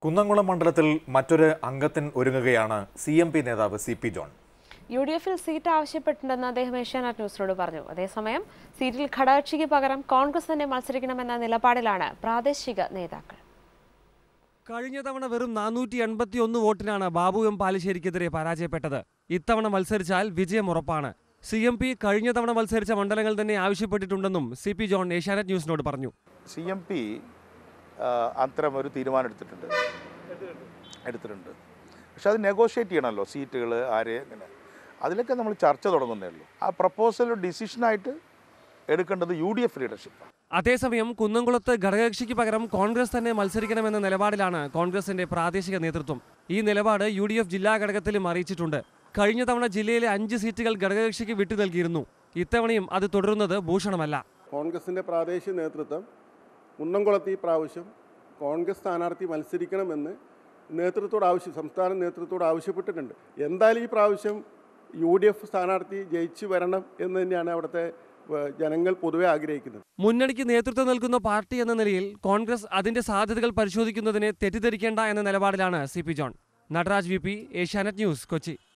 കുന്നംകുളം മണ്ഡലത്തിൽ മറ്റൊരു അംഗത്തിൻ ഒരുങ്ങുകയാണ് സി എം പി നേതാവ് C P John U D എഫിൽ സീറ്റ് ആവശ്യപ്പെട്ടിട്ടുണ്ടെന്ന് അദ്ദേഹം ഏഷ്യാനെറ്റ് ന്യൂസിനോട് പറഞ്ഞു അതേസമയം സീറ്റിൽ ഘടകകക്ഷിക്ക് പകരം കോൺഗ്രസ് തന്നെ മത്സരിക്കണമെന്ന നിലപാടിലാണ് പ്രാദേശിക നേതാക്കൾ കഴിഞ്ഞ തവണ വെറും നാനൂറ്റി എൺപത്തി ഒന്ന് വോട്ടിനാണ് ബാബു എം പാലശ്ശേരിക്കെതിരെ പരാജയപ്പെട്ടത് ഇത്തവണ മത്സരിച്ചാൽ വിജയം ഉറപ്പാണ് സി എം പി കഴിഞ്ഞ തവണ മത്സരിച്ച മണ്ഡലങ്ങൾ തന്നെ ആവശ്യപ്പെട്ടിട്ടുണ്ടെന്നും സി പി ജോൺ ഏഷ്യാനെറ്റ് ന്യൂസിനോട് പറഞ്ഞു സി എം പി അത്തരം ഒരു തീരുമാനം എടുത്തിട്ടുണ്ട് എടുത്തിട്ടുണ്ട് പക്ഷെ അത് നെഗോഷിയേറ്റ് ചെയ്യണമല്ലോ സീറ്റുകൾ ആരെ ഇങ്ങനെ അതിലൊക്കെ നമ്മൾ ചർച്ച തുടങ്ങുന്നേ ഉള്ളൂ ആ പ്രപ്പോസൽ ഡിസിഷനായിട്ട് എടുക്കേണ്ടത് യു ഡി എഫ് ലീഡർഷിപ്പാണ് അതേസമയം കുന്നംകുളത്ത് ഘടകകക്ഷിക്ക് പകരം കോൺഗ്രസ് തന്നെ മത്സരിക്കണമെന്ന നിലപാടിലാണ് കോൺഗ്രസിന്റെ പ്രാദേശിക നേതൃത്വം ഈ നിലപാട് യു ഡി എഫ് ജില്ലാ ഘടകത്തിലും അറിയിച്ചിട്ടുണ്ട് കഴിഞ്ഞ തവണ ജില്ലയിലെ അഞ്ച് സീറ്റുകൾ ഘടകകക്ഷിക്ക് വിട്ടു നൽകിയിരുന്നു ഇത്തവണയും അത് തുടരുന്നത് ഭൂഷണമല്ല കോൺഗ്രസിൻ്റെ പ്രാദേശിക നേതൃത്വം കുന്നംകുളത്ത് ഈ പ്രാവശ്യം കോൺഗ്രസ് സ്ഥാനാർത്ഥി മത്സരിക്കണമെന്ന് നേതൃത്വത്തോട് ആവശ്യം സംസ്ഥാന നേതൃത്വത്തോട് ആവശ്യപ്പെട്ടിട്ടുണ്ട് എന്തായാലും ഈ പ്രാവശ്യം യു ഡി എഫ് സ്ഥാനാർത്ഥി ജയിച്ചു വരണം എന്ന് തന്നെയാണ് അവിടുത്തെ ഏഹ്, ജനങ്ങൾ പൊതുവെ ആഗ്രഹിക്കുന്നത് മുന്നണിക്ക് നേതൃത്വം നൽകുന്ന പാർട്ടി എന്ന നിലയിൽ കോൺഗ്രസ് അതിന്റെ സാധ്യതകൾ പരിശോധിക്കുന്നതിനെ തെറ്റിദ്ധരിക്കേണ്ട എന്ന നിലപാടിലാണ് C P John Natraj V P Asianet news Kochi